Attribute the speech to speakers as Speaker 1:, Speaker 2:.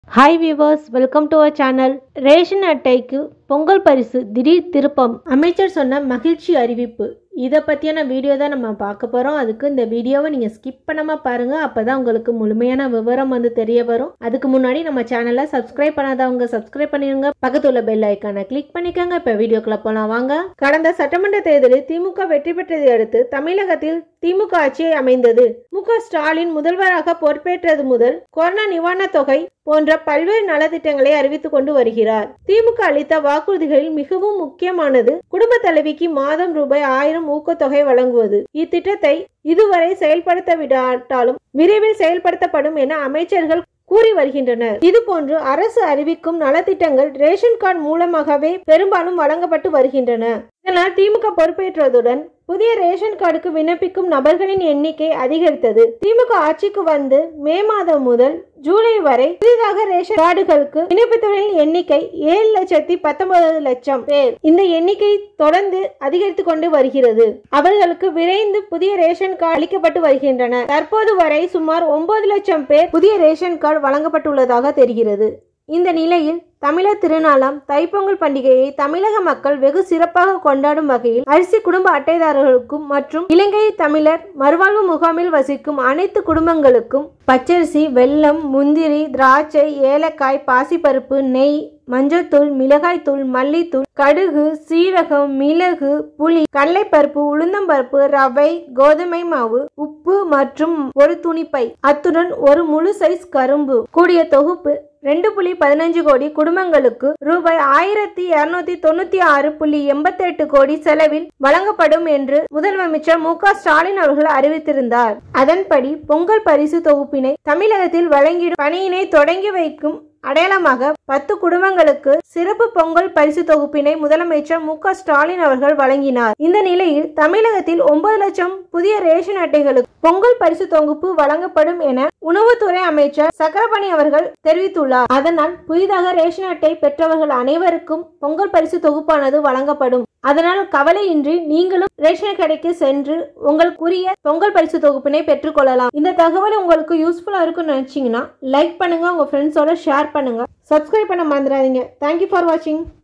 Speaker 1: hi viewers welcome to our channel ration அட்டைக்கு பொங்கல் பரிசு திடீர் திருப்பம் அமைச்சர் சொன்ன மகிழ்ச்சி அறிவிப்பு இதை பற்றியான வீடியோ தான் நம்ம பார்க்க போகிறோம் அதுக்கு இந்த வீடியோவை நீங்கள் ஸ்கிப் பண்ணாமல் பாருங்கள் அப்போ தான் உங்களுக்கு முழுமையான விவரம் வந்து தெரிய வரும் அதுக்கு முன்னாடி நம்ம சேனலை சப்ஸ்கிரைப் பண்ணாதவங்க சப்ஸ்கிரைப் பண்ணிடுங்க பக்கத்துல உள்ள பெல் ஐக்கானை கிளிக் பண்ணிக்கோங்க இப்போ வீடியோக்குள்ள போகலாம் வாங்க கடந்த சட்டமன்ற தேர்தலில் திமுக வெற்றி பெற்றதை அடுத்து தமிழகத்தில் திமுக ஆட்சி அமைந்தது மு க ஸ்டாலின் முதல்வராக பொறுப்பேற்றது முதல் கொரோனா நிவாரணத் தொகை போன்ற பல்வேறு நலத்திட்டங்களை அறிவித்துக் கொண்டு வருகிறார் திமுக அளித்த வாக்குறுதிகளில் மிகவும் முக்கியமானது குடும்ப தலைவிக்கு மாதம் ரூபாய் ஆயிரம் ஊக்கத்தொகை வழங்குவது இத்திட்டத்தை இதுவரை செயல்படுத்த விடாட்டாலும் விரைவில் செயல்படுத்தப்படும் என அமைச்சர்கள் கூறி வருகின்றனர் இதுபோன்று அரசு அறிவிக்கும் நலத்திட்டங்கள் ரேஷன் கார்டு மூலமாகவே பெரும்பாலும் வழங்கப்பட்டு வருகின்றன இதனால் திமுக பொறுப்பேற்றதுடன் புதிய ரேஷன் கார்டுக்கு விண்ணப்பிக்கும் நபர்களின் எண்ணிக்கை அதிகரித்தது திமுக ஆட்சிக்கு வந்து மே மாதம் முதல் ஜூலை வரை புதிதாக ரேஷன் கார்டுகளுக்கு விண்ணப்பித்தவர்களின் எண்ணிக்கை ஏழு லட்சத்தி பத்தொன்பது லட்சம் பேர் இந்த எண்ணிக்கை தொடர்ந்து அதிகரித்து கொண்டு வருகிறது அவர்களுக்கு விரைந்து புதிய ரேஷன் கார்டு அளிக்கப்பட்டு வருகின்றன தற்போது வரை சுமார் ஒன்பது லட்சம் பேர் புதிய ரேஷன் கார்டு வழங்கப்பட்டுள்ளதாக தெரிகிறது இந்த நிலையில் தமிழர் திருநாளாம் தைப்பொங்கல் பண்டிகையை தமிழக மக்கள் வெகு சிறப்பாக கொண்டாடும் வகையில் அரிசி குடும்ப அட்டைதாரர்களுக்கும் மற்றும் இலங்கை தமிழர் மறுவாழ்வு முகாமில் வசிக்கும் அனைத்து குடும்பங்களுக்கும் பச்சரிசி வெல்லம் முந்திரி திராட்சை ஏலக்காய் பாசிப்பருப்பு நெய் மஞ்சத்தூள் மிளகாய்த்தூள் மல்லித்தூள் கடுகு சீரகம் மிளகு புளி கடலைப்பருப்பு உளுந்தம்பருப்பு ரவை கோதுமை மாவு உப்பு மற்றும் ஒரு துணிப்பை அத்துடன் ஒரு முழு சைஸ் கரும்பு கூடிய தொகுப்பு ரெண்டு புள்ளி பதினஞ்சு கோடி குடும்பங்களுக்கு ரூபாய் ஆயிரத்தி இருநூத்தி தொண்ணூத்தி ஆறு புள்ளி எண்பத்தி எட்டு கோடி செலவில் வழங்கப்படும் என்று முதலமைச்சர் மு க ஸ்டாலின் அவர்கள் அறிவித்திருந்தார் அதன்படி பொங்கல் பரிசு தொகுப்பினை தமிழகத்தில் வழங்கிடும் பணியினை தொடங்கி வைக்கும் அடையாளமாக பத்து குடும்பங்களுக்கு சிறப்பு பொங்கல் பரிசு தொகுப்பினை முதலமைச்சர் மு க ஸ்டாலின் அவர்கள் வழங்கினார் இந்த நிலையில் தமிழகத்தில் ஒன்பது லட்சம் புதிய ரேஷன் அட்டைகளுக்கு பொங்கல் பரிசு தொகுப்பு வழங்கப்படும் என உணவுத்துறை அமைச்சர் சக்கரபாணி அவர்கள் தெரிவித்துள்ளார் அதனால் புதிதாக ரேஷன் அட்டை பெற்றவர்கள் அனைவருக்கும் பொங்கல் பரிசு தொகுப்பானது வழங்கப்படும் அதனால் கவலையின்றி நீங்களும் ரேஷன் கடைக்கு சென்று உங்களுக்குரிய பொங்கல் பரிசு தொகுப்பினை பெற்றுக்கொள்ளலாம் இந்த தகவல் உங்களுக்கு யூஸ்ஃபுல்லா இருக்கும்னு நினைச்சீங்கன்னா லைக் பண்ணுங்க உங்க ஃப்ரெண்ட்ஸோட ஷேர் பண்ணுங்க சப்ஸ்கிரைப் பண்ண மறந்துடாதீங்க தேங்க்யூ ஃபார் வாட்சிங்